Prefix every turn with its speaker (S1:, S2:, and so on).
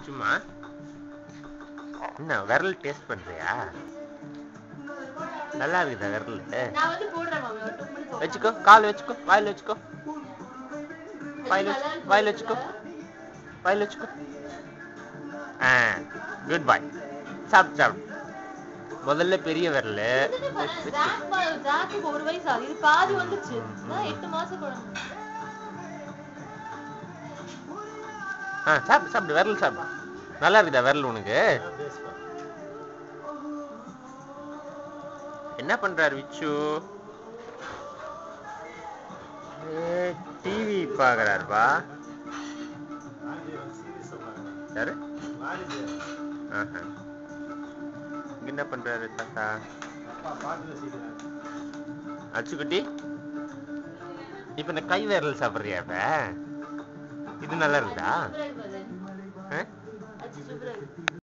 S1: சும்மா என்ன விரல் டேஸ்ட் பண்றியா நல்லா இருக்குதா விரல்
S2: நான் வந்து போடுறேன் மாமி ஒரு two minutes
S1: வச்சுக்கோ கால் வச்சுக்கோ வாயில் வச்சுக்கோ வாயில் வச்சு வாயில் வச்சுக்கோ வாயில் வச்சுக்கோ ஆ குட் பாய் சாப்பிட்டு சாப்பிடு முதல்ல பெரிய விரல்
S2: வந்துட்டு பாரு, ஜாக் பா- ஜாக்குக்கு ஒரு வயசு ஆகுது இது பாதி வந்துச்சு நான் எட்டு மாசம் குழந்தை
S1: ஆ சாப்பிடு சாப்பிடு விரல் சாப்பிடு நல்லா இருக்குதா விரல் உனக்கு என்ன பண்றாரு விச்சு டிவி பாக்குறாருப்பா யாரு ஆஹா. இங்க என்ன பண்றாரு தாத்தா அச்சுக்குட்டி இப்ப இந்த கை விரல் சாப்பிடுறியா இப்ப இது நல்லா இருக்குதா
S2: சூப்பரா இருக்கு பாரு.
S1: ஆ?
S2: அது சூப்பரா இருக்கு